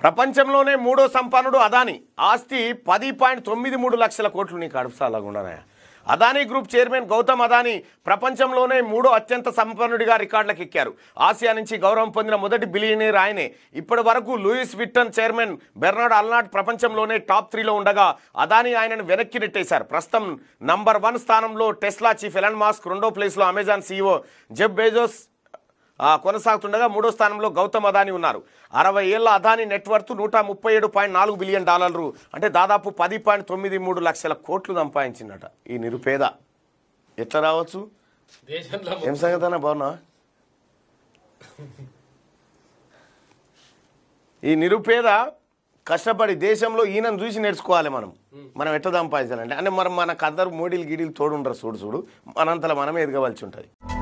ప్రపంచంలోనే మూడో సంపన్నుడు అదాని ఆస్తి పది పాయింట్ తొమ్మిది మూడు లక్షల కోట్లు నీకు అడుపుసాలగుండనాయా అదానీ గ్రూప్ చైర్మన్ గౌతమ్ అదానీ ప్రపంచంలోనే మూడో అత్యంత సంపన్నుడిగా రికార్డులకు ఎక్కారు ఆసియా నుంచి గౌరవం పొందిన మొదటి బిలియనీర్ ఆయనే ఇప్పటి వరకు Louis Vuitton chairman Bernard Arnault ప్రపంచంలోనే టాప్ త్రీలో ఉండగా అదానీ ఆయనను వెనక్కి నెట్టేశారు ప్రస్తుతం నంబర్ వన్ స్థానంలో టెస్లా చీఫ్ ఎలన్ మాస్క్ రెండో ప్లేస్లో అమెజాన్ సీఈఓ జెబ్ బేజోస్ ఆ, కొనసాగుతుండగా మూడో స్థానంలో గౌతమ్ అదానీ ఉన్నారు అరవై ఏళ్ల అదానీ నెట్వర్త్ నూట ముప్పై ఏడు పాయింట్ నాలుగు బిలియన్ డాలర్లు అంటే దాదాపు పది పాయింట్ తొమ్మిది మూడు లక్షల కోట్లు సంపాదించిందట ఈ నిరుపేద ఎట్లా రావచ్చు దేశంలో ఏం సంగతి అన్న బాగున్నా ఈ నిరుపేద కష్టపడి దేశంలో ఈయనను చూసి నేర్చుకోవాలి మనం మనం ఎట్లా సంపాదించాలంటే అంటే మనం మనకు అందరు మోడీలు గిడీలు తోడుండరు చూడు చూడు మనంతలో మనమే ఎదగవలసి ఉంటుంది